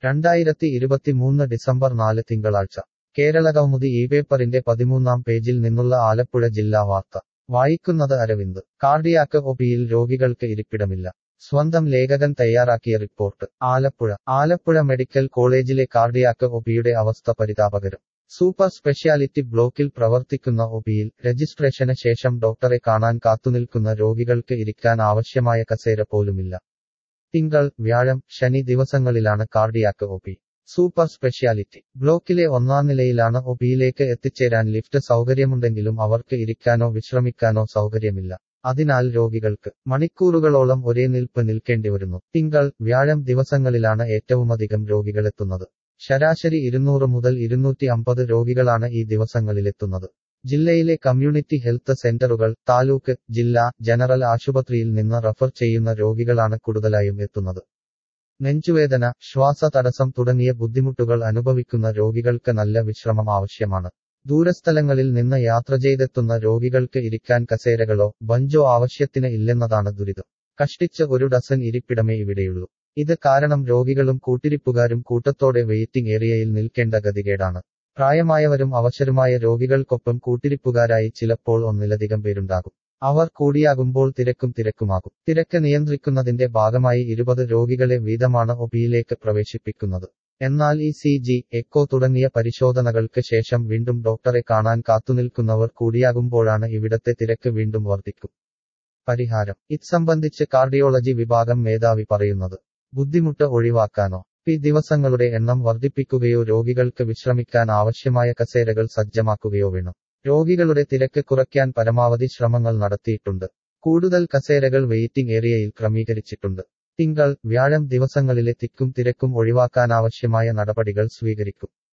രണ്ടായിരത്തി ഇരുപത്തിമൂന്ന് ഡിസംബർ നാല് തിങ്കളാഴ്ച കേരള കൗമുദി ഈ പേപ്പറിന്റെ പതിമൂന്നാം പേജിൽ നിന്നുള്ള ആലപ്പുഴ ജില്ലാ വാർത്ത വായിക്കുന്നത് അരവിന്ദ് കാർഡിയാക്ക് ഒപിയിൽ രോഗികൾക്ക് ഇരിപ്പിടമില്ല സ്വന്തം ലേഖകൻ തയ്യാറാക്കിയ റിപ്പോർട്ട് ആലപ്പുഴ ആലപ്പുഴ മെഡിക്കൽ കോളേജിലെ കാർഡിയാക്ക് ഒപിയുടെ അവസ്ഥ പരിതാപകരം സൂപ്പർ സ്പെഷ്യാലിറ്റി ബ്ലോക്കിൽ പ്രവർത്തിക്കുന്ന ഒപിയിൽ രജിസ്ട്രേഷന് ശേഷം ഡോക്ടറെ കാണാൻ കാത്തുനിൽക്കുന്ന രോഗികൾക്ക് ഇരിക്കാൻ ആവശ്യമായ കസേര പോലുമില്ല തിങ്കൾ വ്യാഴം ശനി ദിവസങ്ങളിലാണ് കാർഡിയാക്ക് ഒപി സൂപ്പർ സ്പെഷ്യാലിറ്റി ബ്ലോക്കിലെ ഒന്നാം നിലയിലാണ് ഒപിയിലേക്ക് എത്തിച്ചേരാൻ ലിഫ്റ്റ് സൗകര്യമുണ്ടെങ്കിലും അവർക്ക് ഇരിക്കാനോ വിശ്രമിക്കാനോ സൗകര്യമില്ല അതിനാൽ രോഗികൾക്ക് മണിക്കൂറുകളോളം ഒരേ നിൽപ്പ് നിൽക്കേണ്ടി വരുന്നു തിങ്കൾ വ്യാഴം ദിവസങ്ങളിലാണ് ഏറ്റവുമധികം രോഗികളെത്തുന്നത് ശരാശരി ഇരുന്നൂറ് മുതൽ ഇരുന്നൂറ്റി അമ്പത് രോഗികളാണ് ഈ ദിവസങ്ങളിലെത്തുന്നത് ജില്ലയിലെ കമ്മ്യൂണിറ്റി ഹെൽത്ത് സെന്ററുകൾ താലൂക്ക് ജില്ലാ ജനറൽ ആശുപത്രിയിൽ നിന്ന് റഫർ ചെയ്യുന്ന രോഗികളാണ് കൂടുതലായും എത്തുന്നത് നെഞ്ചുവേദന ശ്വാസതടസ്സം തുടങ്ങിയ ബുദ്ധിമുട്ടുകൾ അനുഭവിക്കുന്ന രോഗികൾക്ക് നല്ല വിശ്രമം ആവശ്യമാണ് ദൂരസ്ഥലങ്ങളിൽ നിന്ന് യാത്ര ചെയ്തെത്തുന്ന രോഗികൾക്ക് ഇരിക്കാൻ കസേരകളോ ബഞ്ചോ ആവശ്യത്തിന് ഇല്ലെന്നതാണ് ദുരിതം കഷ്ടിച്ച് ഒരു ഡസൻ ഇരിപ്പിടമേ ഇവിടെയുള്ളൂ ഇത് കാരണം രോഗികളും കൂട്ടിരിപ്പുകാരും കൂട്ടത്തോടെ വെയിറ്റിംഗ് ഏരിയയിൽ നിൽക്കേണ്ട ഗതികേടാണ് പ്രായമായവരും അവശരുമായ രോഗികൾക്കൊപ്പം കൂട്ടിരിപ്പുകാരായി ചിലപ്പോൾ ഒന്നിലധികം പേരുണ്ടാകും അവർ കൂടിയാകുമ്പോൾ തിരക്കും തിരക്കുമാകും തിരക്ക് നിയന്ത്രിക്കുന്നതിന്റെ ഭാഗമായി ഇരുപത് രോഗികളെ വീതമാണ് ഒപിയിലേക്ക് പ്രവേശിപ്പിക്കുന്നത് എന്നാൽ ഇ സി ജി എക്കോ തുടങ്ങിയ പരിശോധനകൾക്ക് ശേഷം വീണ്ടും ഡോക്ടറെ കാണാൻ കാത്തുനിൽക്കുന്നവർ കൂടിയാകുമ്പോഴാണ് ഇവിടത്തെ തിരക്ക് വീണ്ടും വർദ്ധിക്കും പരിഹാരം ഇത് സംബന്ധിച്ച് കാർഡിയോളജി വിഭാഗം മേധാവി പറയുന്നത് ബുദ്ധിമുട്ട് ഒഴിവാക്കാനോ പി ദിവസങ്ങളുടെ എണ്ണം വർദ്ധിപ്പിക്കുകയോ രോഗികൾക്ക് വിശ്രമിക്കാൻ ആവശ്യമായ കസേരകൾ സജ്ജമാക്കുകയോ വേണം രോഗികളുടെ തിരക്ക് കുറയ്ക്കാൻ പരമാവധി ശ്രമങ്ങൾ നടത്തിയിട്ടുണ്ട് കൂടുതൽ കസേരകൾ വെയിറ്റിംഗ് ഏരിയയിൽ ക്രമീകരിച്ചിട്ടുണ്ട് തിങ്കൾ വ്യാഴം ദിവസങ്ങളിലെ തിക്കും തിരക്കും ഒഴിവാക്കാനാവശ്യമായ നടപടികൾ സ്വീകരിക്കും